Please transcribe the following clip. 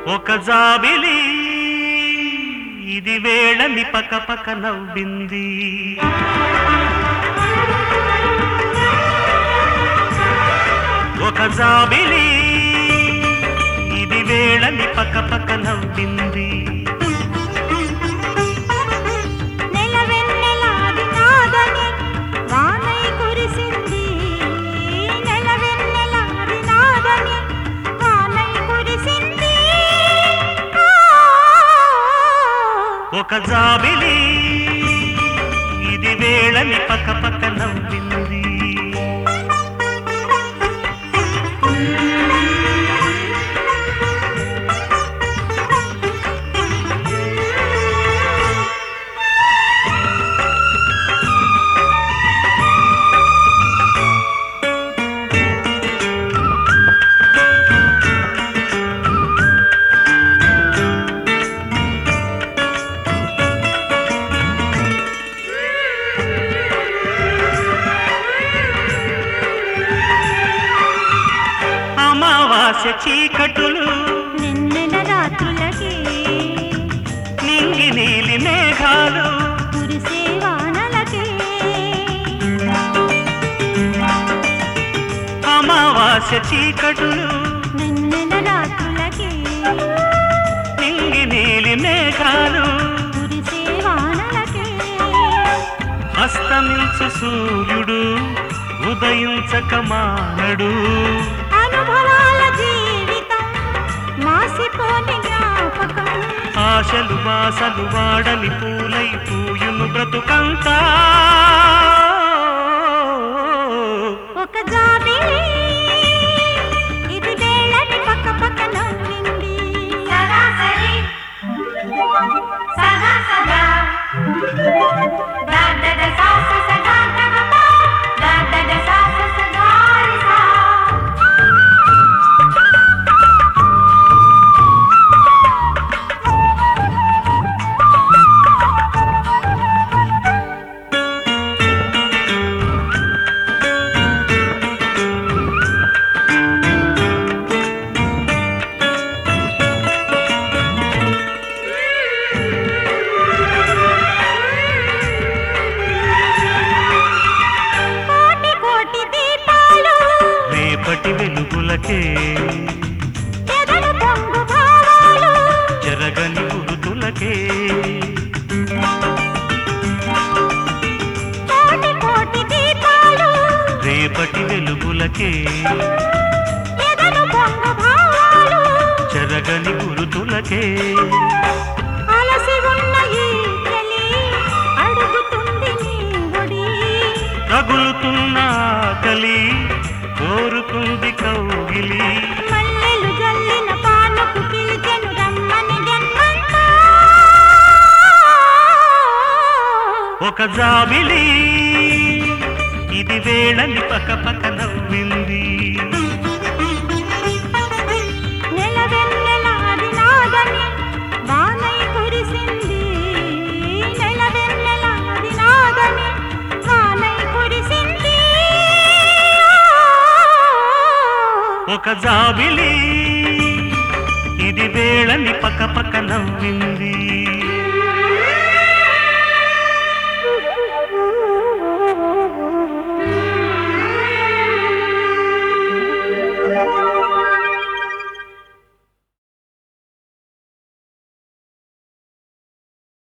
ఒక జాబిలి ఇది వేళని పక పక నవ్వింది ఒక జాబిలి ఇది వేళని పక పక నవ్వింది నెలవెన్నెలాది నాదని వానై కురిసింది నెలవెన్నెలాది నాదని వానై కురిసింది ఒక జాబిలి ఇది వేళని పక పక నవ్వింది అమావాస్య చీకటులు నిన్నెల రాత్రులకే నింగి నీలి మేఘాలు కురిసే వానలకే అమావాస్య చీకటులు నిన్నెల రాత్రులకే నింగి నీలి మేఘాలు కురిసే వానలకే అస్తమించు సూర్యుడు ఉదయించక మానడు అనుభవాల జీవితం మాసిపోని జ్ఞాపకం ఆశలు వాసలు వాడని పూలై పూయును బ్రతుకంతా ఒక జాబిలి ఇది వేళని పక్క పక్క నవ్వింది సరాసరి సదా సదా దద సాస సదా తగప దద సాస సదారి సా కోటి కోటి దీపాలు రేపటి వెలుగులకే ఎదలు పొంగు భావాలు జరగని గురుతులకే కోటి కోటి దీపాలు రేపటి వెలుగులకే ఎదలు పొంగు భావాలు జరగని గురుతులకే అలసి ఉన్న ఈ చలి అడుగుతుంది నీ ఒడి తగులుతున్న ఆకలి కోరుకుంది కౌగిలి మల్లెలు జల్లిన పానుకు పిలిచెను రమ్మని జన్మంతా ఒక జాబిలి ఇది వేళని పక పక నవ్వింది నెలవెన్నెలాది నాదని వానై కురిసింది నెలవెన్నెలాది నాదని వానై కురిసింది ఒక జాబిలి ఇది వేళని పక పక నవ్వింది